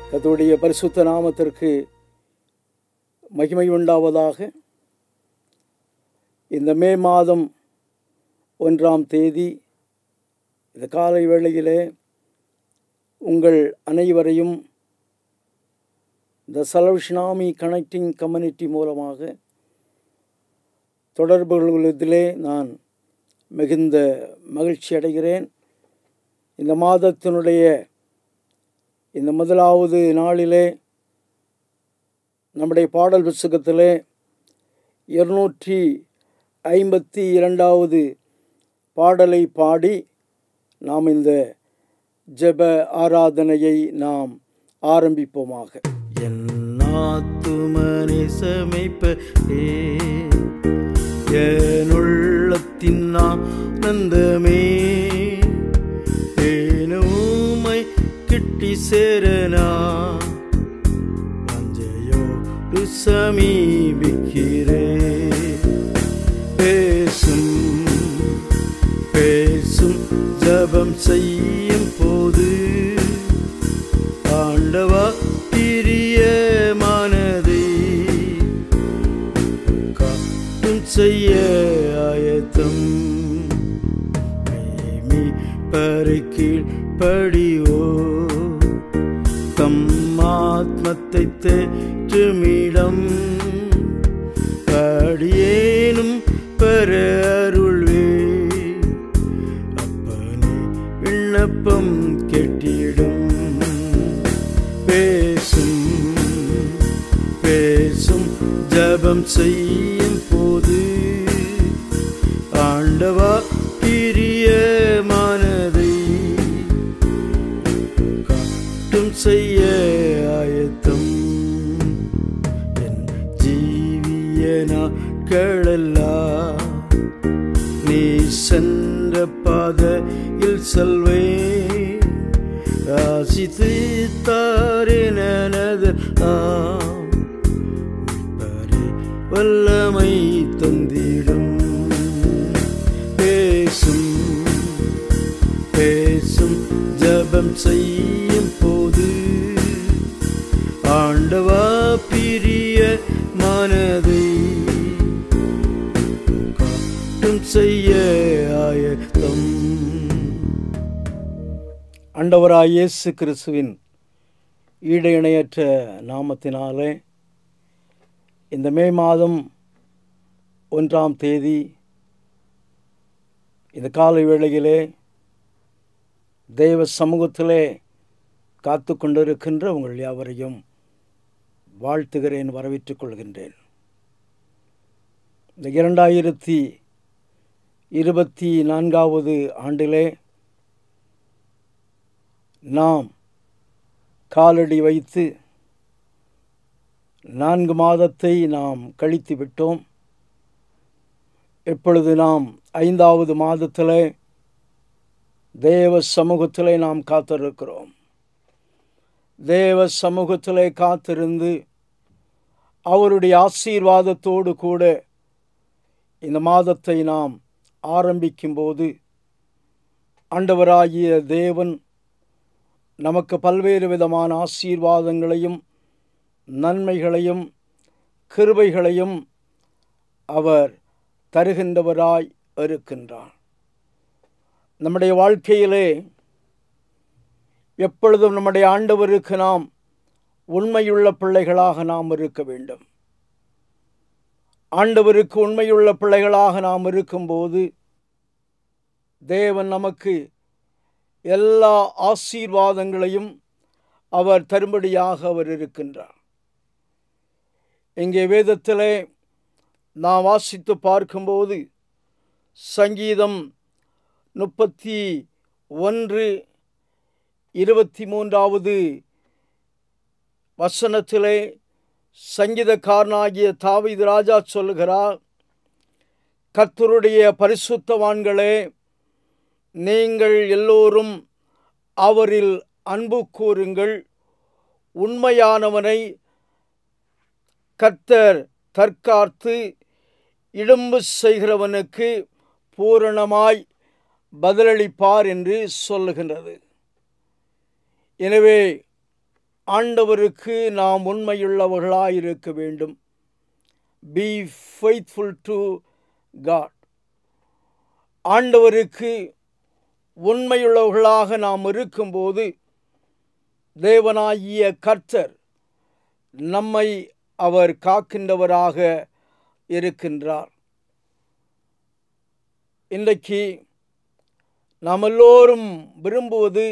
கர்த்தருடைய பரிசுத்த நாமத்திற்கு மகிமை உண்டாவதாக இந்த மே மாதம் ஒன்றாம் தேதி இந்த காலை வேளையிலே உங்கள் அனைவரையும் த சலவிஷ்னாமி கனெக்டிங் கம்யூனிட்டி மூலமாக தொடர்பு கொள்வதிலே நான் மிகுந்த மகிழ்ச்சி அடைகிறேன் இந்த மாதத்தினுடைய இந்த முதலாவது நாளிலே நம்முடைய பாடல் புஸ்தகத்திலே இருநூற்றி ஐம்பத்தி இரண்டாவது பாடலை பாடி நாம் இந்த ஜெப ஆராதனையை நாம் ஆரம்பிப்போமாக என் ஆத்துமனை சமைப்ப என் உள்ளத்தின் ஆனந்தமே ஏனுமை கிட்டி சேரனா வஞ்சையோடு சமீபிக்கிறே பேசும் பேசும் ஜபம் செய்யும் போது ஆண்டவா பிரிய மனதை காட்டும் செய்ய ஆயத்தம் மேமி பருக்கீழ் படிவோ தம் ஆத்மத்தை தேற்றுமிடம் அடியேனும் பெற அருள்வே அப்பனே விண்ணப்பம் கெட்டிடும் பேசும் பேசும் ஜபம் செய்யும் போது ஆண்டவா பிரிய மனதை காட்டும் செய்ய ஆயத்தம் என் ஜீவிய நாட்களெல்லாம் நீ சென்ற பாதையில் செல்வே ராசித்து தாரினது ஆம் மீட்பரே வல்லமை தந்திடும் பேசும் பேசும் ஜபம் செய்யும் போது ஆண்டவா பிரிய மனதை காட்டும் செய்ய ஆயத்தம் ஆண்டவராய் இயேசு கிறிஸ்துவின் ஈடு இணையற்ற நாமத்தினாலே இந்த மே மாதம் ஒன்றாம் தேதி இந்த காலை வேளையிலே தெய்வ சமூகத்திலே காத்து கொண்டிருக்கின்ற உங்கள் யாவரையும் வாழ்த்துகிறேன் வரவேற்றுக் கொள்கின்றேன் இந்த இரண்டாயிரத்தி இருபத்தி நான்காவது ஆண்டிலே நாம் காலடி வைத்து நான்கு மாதத்தை நாம் கழித்து விட்டோம் இப்பொழுது நாம் ஐந்தாவது மாதத்திலே தேவ சமூகத்திலே நாம் காத்திருக்கிறோம் தேவ சமூகத்திலே காத்திருந்து அவருடைய ஆசீர்வாதத்தோடு கூட இந்த மாதத்தை நாம் ஆரம்பிக்கும்போது ஆண்டவராகிய தேவன் நமக்கு பல்வேறு விதமான ஆசீர்வாதங்களையும் நன்மைகளையும் கிருபைகளையும் அவர் தருகின்றவராய் இருக்கின்றார் நம்முடைய வாழ்க்கையிலே எப்பொழுதும் நம்முடைய ஆண்டவருக்கு நாம் உண்மையுள்ள பிள்ளைகளாக நாம் இருக்க வேண்டும் ஆண்டவருக்கு உண்மையுள்ள பிள்ளைகளாக நாம் இருக்கும்போது தேவன் நமக்கு எல்லா ஆசீர்வாதங்களையும் அவர் தரும்படியாக அவர் இருக்கின்றார் இங்கே வேதத்திலே நாம் வாசித்து பார்க்கும்போது சங்கீதம் முப்பத்தி ஒன்று இருபத்தி மூன்றாவது வசனத்திலே சங்கீதக்காரனாகிய தாவீது ராஜா சொல்லுகிறார் கர்த்தருடைய பரிசுத்தவான்களே நீங்கள் எல்லோரும் அவரில் அன்பு கூறுங்கள் உண்மையானவனை கர்த்தர் தற்காத்து இடும்பு செய்கிறவனுக்கு பூரணமாய் பதிலளிப்பார் என்று சொல்லுகின்றது எனவே ஆண்டவருக்கு நாம் உண்மையுள்ளவர்களாயிருக்க வேண்டும் பி ஃபெய்த்ஃபுல் டு காட் ஆண்டவருக்கு உண்மையுள்ளவர்களாக நாம் இருக்கும்போது தேவனாகிய கர்த்தர் நம்மை அவர் காக்கின்றவராக இருக்கின்றார் இன்றைக்கு நாம் எல்லோரும் விரும்புவது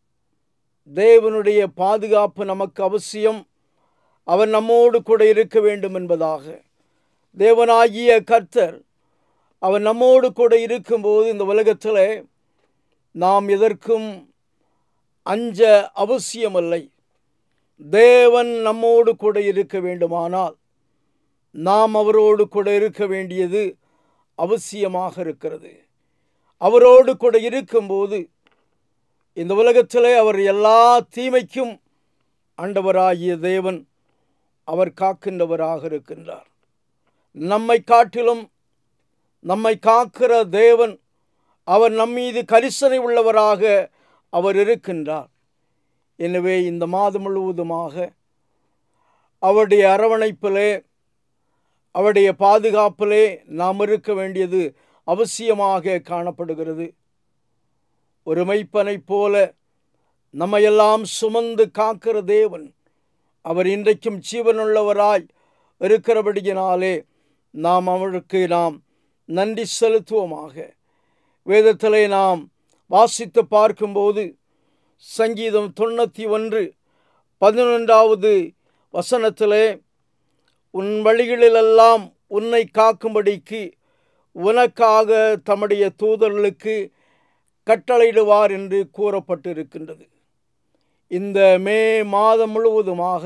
தேவனுடைய பாதுகாப்பு நமக்கு அவசியம் அவர் நம்மோடு கூட இருக்க வேண்டும் என்பதாக தேவனாகிய கர்த்தர் அவர் நம்மோடு கூட இருக்கும்போது இந்த உலகத்தில் நாம் எதற்கும் அஞ்ச அவசியமில்லை தேவன் நம்மோடு கூட இருக்க வேண்டுமானால் நாம் அவரோடு கூட இருக்க வேண்டியது அவசியமாக இருக்கிறது அவரோடு கூட இருக்கும்போது இந்த உலகத்திலே அவர் எல்லா தீமைக்கும் ஆண்டவராகிய தேவன் அவர் காக்கின்றவராக இருக்கின்றார் நம்மை காட்டிலும் நம்மை காக்கிற தேவன் அவர் நம்மீது கரிசனை உள்ளவராக அவர் இருக்கின்றார் எனவே இந்த மாதம் முழுவதுமாக அவருடைய அரவணைப்பிலே அவருடைய பாதுகாப்பிலே நாம் இருக்க வேண்டியது அவசியமாக காணப்படுகிறது ஒரு மெய்ப்பனைப் போல நம்மையெல்லாம் சுமந்து காக்கிற தேவன் அவர் இன்றைக்கும் ஜீவனுள்ளவராய் இருக்கிறபடியினாலே நாம் அவருக்கு நாம் நன்றி செலுத்துவோமாக வேதத்திலே நாம் வாசித்து பார்க்கும்போது சங்கீதம் தொண்ணூற்றி ஒன்று பதினொன்றாவது வசனத்திலே உன் வழிகளிலெல்லாம் உன்னை காக்கும்படிக்கு உனக்காக தம்முடைய தூதர்களுக்கு கட்டளையிடுவார் என்று கூறப்பட்டிருக்கின்றது இந்த மே மாதம் முழுவதுமாக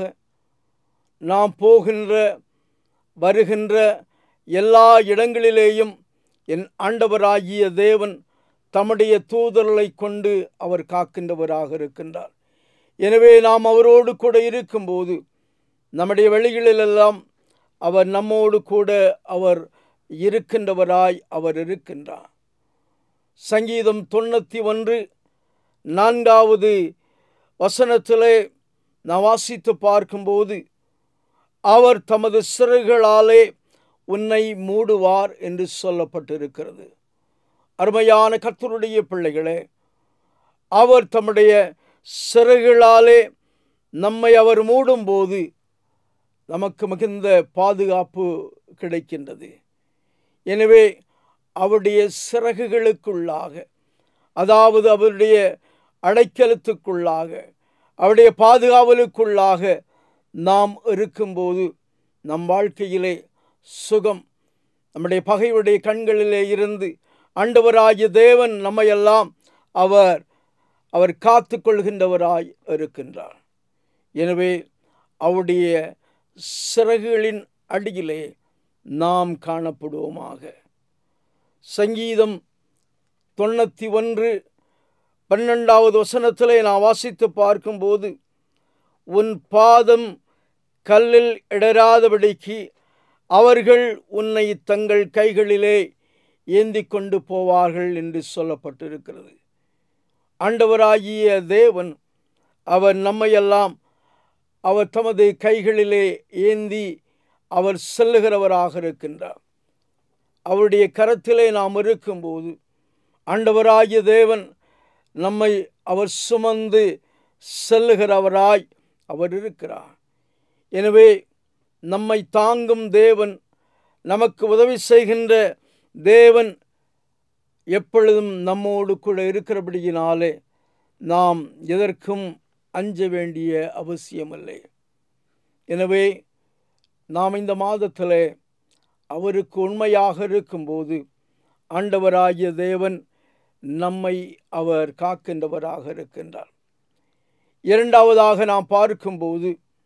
நாம் போகின்ற வருகின்ற எல்லா இடங்களிலேயும் என் ஆண்டவராகிய தேவன் தம்முடைய தூதர்களை கொண்டு அவர் காக்கின்றவராக இருக்கின்றார் எனவே நாம் அவரோடு கூட இருக்கும்போது நம்முடைய வழிகளிலெல்லாம் அவர் நம்மோடு கூட அவர் இருக்கின்றவராய் அவர் இருக்கின்றார் சங்கீதம் தொண்ணூற்றி ஒன்று நான்காவது வசனத்திலே நான் வாசித்து பார்க்கும்போது அவர் தமது சிறைகளாலே உன்னை மூடுவார் என்று சொல்லப்பட்டிருக்கிறது அருமையான கர்த்தருடைய பிள்ளைகளே அவர் தம்முடைய சிறைகளாலே நம்மை அவர் மூடும்போது நமக்கு மிகுந்த பாதுகாப்பு கிடைக்கின்றது எனவே அவருடைய சிறகுகளுக்குள்ளாக அதாவது அவருடைய அடைக்கலத்துக்குள்ளாக அவருடைய பாதுகாவலுக்குள்ளாக நாம் இருக்கும்போது நம் வாழ்க்கையிலே சுகம் நம்முடைய பகையுடைய கண்களிலே இருந்து ஆண்டவராகிய தேவன் நம்மையெல்லாம் அவர் அவர் காத்து கொள்கின்றவராய் இருக்கின்றார் எனவே அவருடைய சிறகுகளின் அடியிலே நாம் காணப்படுவோமாக சங்கீதம் தொண்ணூற்றி ஒன்று பன்னெண்டாவது வசனத்திலே நான் வாசித்து பார்க்கும்போது உன் பாதம் கல்லில் இடராதபடிக்கு அவர்கள் உன்னை தங்கள் கைகளிலே ஏந்தி கொண்டு போவார்கள் என்று சொல்லப்பட்டிருக்கிறது ஆண்டவராகிய தேவன் அவர் நம்மையெல்லாம் அவர் தமது கைகளிலே ஏந்தி அவர் செல்லுகிறவராக இருக்கின்றார் அவருடைய கரத்திலே நாம் இருக்கும்போது ஆண்டவராகிய தேவன் நம்மை அவர் சுமந்து செல்லுகிறவராய் அவர் இருக்கிறார் எனவே நம்மை தாங்கும் தேவன் நமக்கு உதவி செய்கின்ற தேவன் எப்பொழுதும் நம்மோடு கூட இருக்கிறபடியினாலே நாம் எதற்கும் அஞ்ச வேண்டிய அவசியமில்லை எனவே நாம் இந்த மாதத்தில் அவருக்கு உண்மையாக இருக்கும்போது ஆண்டவராகிய தேவன் நம்மை அவர் காக்கின்றவராக இருக்கின்றார் இரண்டாவதாக நாம் பார்க்கும்போது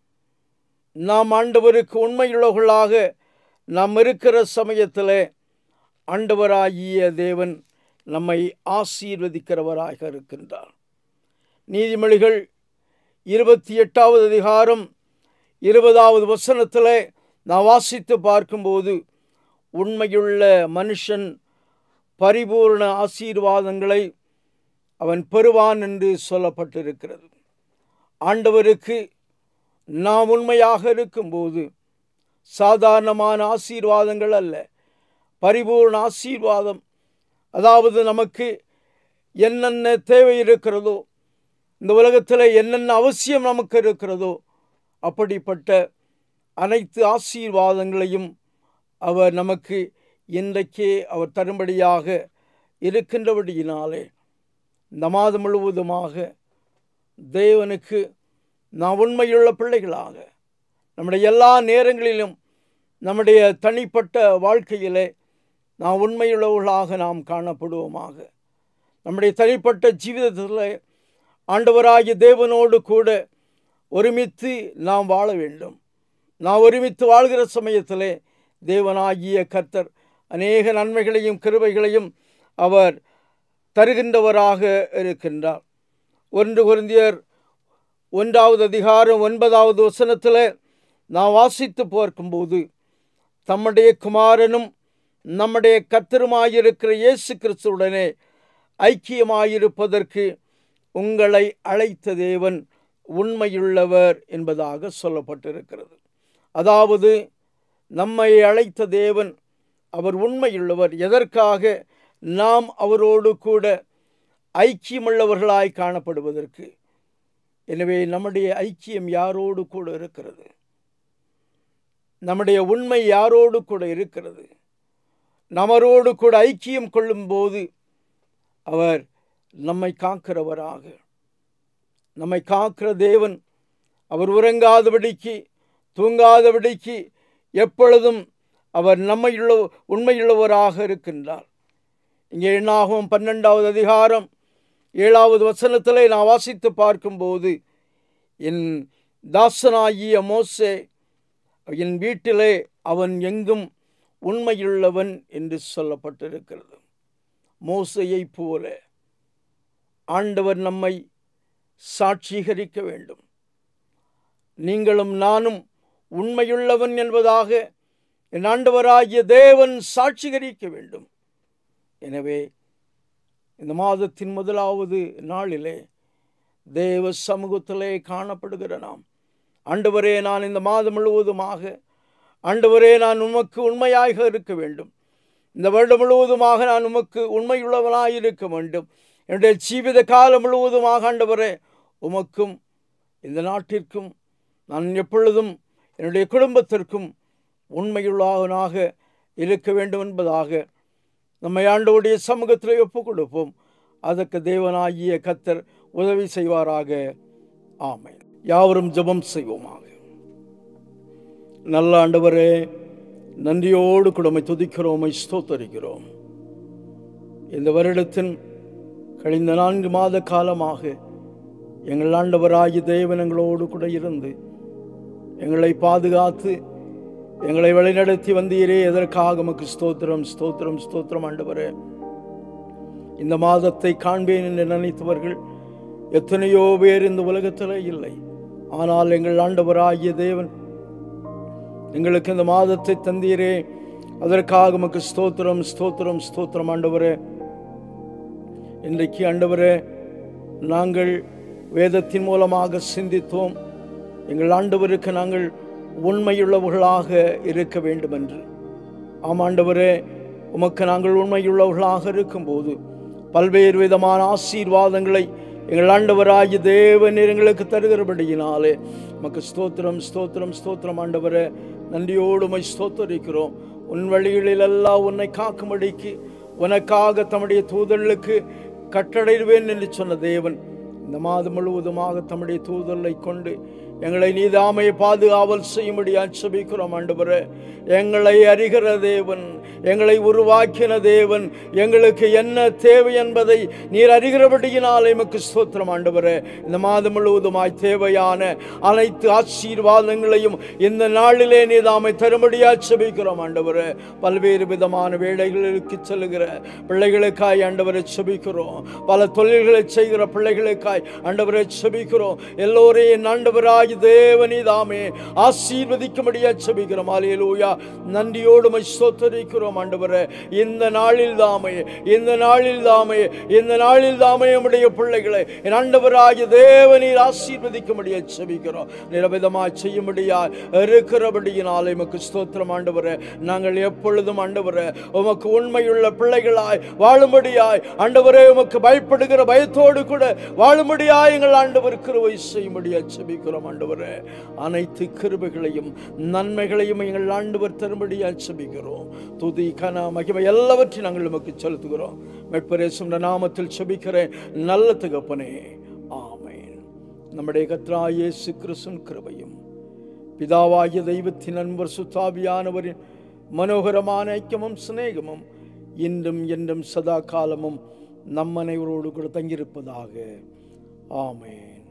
நாம் ஆண்டவருக்கு உண்மையுள்ளவர்களாக நாம் இருக்கிற சமயத்தில் ஆண்டவராகிய தேவன் நம்மை ஆசீர்வதிக்கிறவராக இருக்கின்றார் நீதிமொழிகள் இருபத்தி எட்டாவது அதிகாரம் இருபதாவது வசனத்தில் நான் வாசித்து பார்க்கும்போது உண்மையுள்ள மனுஷன் பரிபூர்ண ஆசீர்வாதங்களை அவன் பெறுவான் என்று சொல்லப்பட்டிருக்கிறது ஆண்டவருக்கு நாம் உண்மையாக இருக்கும்போது சாதாரணமான ஆசீர்வாதங்கள் அல்ல பரிபூர்ண ஆசீர்வாதம் அதாவது நமக்கு என்னென்ன தேவை இருக்கிறதோ இந்த உலகத்தில் என்னென்ன அவசியம் நமக்கு இருக்கிறதோ அப்படிப்பட்ட அனைத்து ஆசீர்வாதங்களையும் அவர் நமக்கு இன்றைக்கே அவர் தரும்படியாக இருக்கின்றபடியினாலே இந்த மாதம் முழுவதுமாக தேவனுக்கு நாம் உண்மையுள்ள பிள்ளைகளாக நம்முடைய எல்லா நேரங்களிலும் நம்முடைய தனிப்பட்ட வாழ்க்கையிலே நாம் உண்மையுள்ளவர்களாக நாம் காணப்படுவோமாக நம்முடைய தனிப்பட்ட ஜீவிதத்தில் ஆண்டவராகிய தேவனோடு கூட ஒருமித்து நாம் வாழ வேண்டும் நாம் ஒருமித்து வாழ்கிற சமயத்திலே தேவனாகிய கர்த்தர் அநேக நன்மைகளையும் கிருபைகளையும் அவர் தருகின்றவராக இருக்கின்றார் ஒன்று குருந்தியர் ஒன்றாவது அதிகாரம் ஒன்பதாவது வசனத்தில் நாம் வாசித்து பார்க்கும்போது தம்முடைய குமாரனும் நம்முடைய கத்தருமாயிருக்கிற இயேசு கிறிஸ்துவுடனே ஐக்கியமாயிருப்பதற்கு உங்களை அழைத்த தேவன் உண்மையுள்ளவர் என்பதாக சொல்லப்பட்டிருக்கிறது அதாவது நம்மை அழைத்த தேவன் அவர் உண்மையுள்ளவர் எதற்காக நாம் அவரோடு கூட ஐக்கியமுள்ளவர்களாய் காணப்படுவதற்கு எனவே நம்முடைய ஐக்கியம் யாரோடு கூட இருக்கிறது நம்முடைய உண்மை யாரோடு கூட இருக்கிறது நமரோடு கூட ஐக்கியம் கொள்ளும்போது அவர் நம்மை காக்கிறவராக நம்மை காக்கிற தேவன் அவர் உறங்காதபடிக்கு தூங்காதபடிக்கு எப்பொழுதும் அவர் நம்மையுள்ள உண்மையுள்ளவராக இருக்கின்றார் இங்கே எண்ணாகவும் பன்னெண்டாவது அதிகாரம் ஏழாவது வசனத்திலே நான் வாசித்து பார்க்கும்போது என் தாசனாகிய மோசே என் வீட்டிலே அவன் எங்கும் உண்மையுள்ளவன் என்று சொல்லப்பட்டிருக்கிறது மோசையைப் போல ஆண்டவர் நம்மை சாட்சீகரிக்க வேண்டும் நீங்களும் நானும் உண்மையுள்ளவன் என்பதாக என் ஆண்டவராகிய தேவன் சாட்சிகரிக்க வேண்டும் எனவே இந்த மாதத்தின் முதலாவது நாளிலே தேவ சமூகத்திலே காணப்படுகிற நாம் ஆண்டவரே நான் இந்த மாதம் முழுவதுமாக ஆண்டவரே நான் உமக்கு உண்மையாக இருக்க வேண்டும் இந்த வருடம் முழுவதுமாக நான் உமக்கு உண்மையுள்ளவனாக இருக்க வேண்டும் என்னுடைய ஜீவித காலம் முழுவதுமாக ஆண்டவரே உமக்கும் இந்த நாட்டிற்கும் நான் எப்பொழுதும் என்னுடைய குடும்பத்திற்கும் உண்மையுள்ளவனாக இருக்க வேண்டும் என்பதாக நம்மை ஆண்டவுடைய சமூகத்தில் ஒப்புக் கொடுப்போம் அதற்கு தேவனாகிய கத்தர் உதவி செய்வாராக ஆமை யாவரும் ஜெபம் செய்வோமாக நல்ல ஆண்டவரே நன்றியோடு குடமை துதிக்கிறோமை ஸ்தோத்தரிக்கிறோம் இந்த வருடத்தின் கழிந்த நான்கு மாத காலமாக எங்கள் ஆண்டவராகிய தேவன் எங்களோடு கூட இருந்து எங்களை பாதுகாத்து எங்களை வழிநடத்தி வந்தீரே எதற்காக உமக்கு ஸ்தோத்திரம் ஸ்தோத்திரம் ஸ்தோத்திரம் ஆண்டவரே இந்த மாதத்தை காண்பேன் என்று நினைத்தவர்கள் எத்தனையோ பேர் இந்த உலகத்தில் இல்லை ஆனால் எங்கள் ஆண்டவராகிய தேவன் எங்களுக்கு இந்த மாதத்தை தந்தீரே அதற்காக உமக்கு ஸ்தோத்திரம் ஸ்தோத்திரம் ஸ்தோத்திரம் ஆண்டவரே இன்றைக்கு ஆண்டவரே நாங்கள் வேதத்தின் மூலமாக சிந்தித்தோம் எங்கள் ஆண்டவருக்கு நாங்கள் உண்மையுள்ளவர்களாக இருக்க வேண்டும் என்று ஆமாண்டவரே உமக்கு நாங்கள் உண்மையுள்ளவர்களாக இருக்கும்போது பல்வேறு விதமான ஆசீர்வாதங்களை எங்கள் ஆண்டவராகிய தேவன் எங்களுக்கு தருகிறபடியினாலே உமக்கு ஸ்தோத்திரம் ஸ்தோத்திரம் ஸ்தோத்திரம் ஆண்டவரே நன்றியோடு உமை ஸ்தோத்தரிக்கிறோம் உன் வழிகளிலெல்லாம் உன்னை காக்கும்படிக்கு உனக்காக தம்முடைய தூதர்களுக்கு கட்டளையிடுவேன் என்று சொன்ன தேவன் இந்த மாதம் முழுவதுமாக தம்முடைய தூதலை கொண்டு எங்களை நீதாமை பாதுகாவல் செய்யும்படி ஆட்சேபிக்கிறோம் ஆண்டவரே எங்களை அறிகிற தேவன் எங்களை உருவாக்கின தேவன் எங்களுக்கு என்ன தேவை என்பதை நீர் அறிகிறபடியினால் எமக்கு ஸ்தோத்திரம் ஆண்டவரே இந்த மாதம் முழுவதுமாய் தேவையான அனைத்து ஆசீர்வாதங்களையும் இந்த நாளிலே நீதாமை தரும்படி ஆட்சேபிக்கிறோம் ஆண்டவரே பல்வேறு விதமான வேலைகளுக்கு செல்லுகிற பிள்ளைகளுக்காய் ஆண்டவரை செபிக்கிறோம் பல தொழில்களை செய்கிற பிள்ளைகளுக்காய் ஆண்டவரை செபிக்கிறோம் எல்லோரையும் ஆண்டவராய் தேவனி தாமே ஆசீர்வதிக்கும்படியா செபிக்கிறோம் அலையலூயா நன்றியோடு மை ஸ்தோத்தரிக்கிறோம் செபிக்கிறோம் ஆண்டவரே இந்த நாளில் தாமே இந்த நாளில் தாமே இந்த நாளில் தாமே நம்முடைய பிள்ளைகளை என் ஆண்டவராகிய தேவனீர் ஆசீர்வதிக்கும்படியா செபிக்கிறோம் நிரவிதமாய் செய்யும்படியா இருக்கிறபடியினாலே எமக்கு ஸ்தோத்திரம் ஆண்டவரே நாங்கள் எப்பொழுதும் ஆண்டவரே உமக்கு உண்மையுள்ள பிள்ளைகளாய் வாழும்படியாய் ஆண்டவரே உமக்கு பயப்படுகிற பயத்தோடு கூட வாழும்படியாய் எங்கள் ஆண்டவர் கிருபை செய்யும்படியா செபிக்கிறோம் ஆண்டவரே அனைத்து கிருபைகளையும் நன்மைகளையும் எங்கள் ஆண்டவர் தரும்படியா செபிக்கிறோம் துதி கன மகிமை எல்லாவற்றையும் நாங்கள் உமக்கு செலுத்துகிறோம் மெட்பரேசும் நாமத்தில் செபிக்கிறேன் நல்ல தகப்பனே ஆமென் நம்முடைய கத்ரா இயேசு கிறிஸ்துவின் கிருபையும் பிதாவாகிய தெய்வத்தின் அன்பர் சுத்தாவியானவரின் மனோகரமான ஐக்கியமும் சிநேகமும் இன்றும் என்றும் சதா காலமும் நம் அனைவரோடு கூட தங்கியிருப்பதாக ஆமென்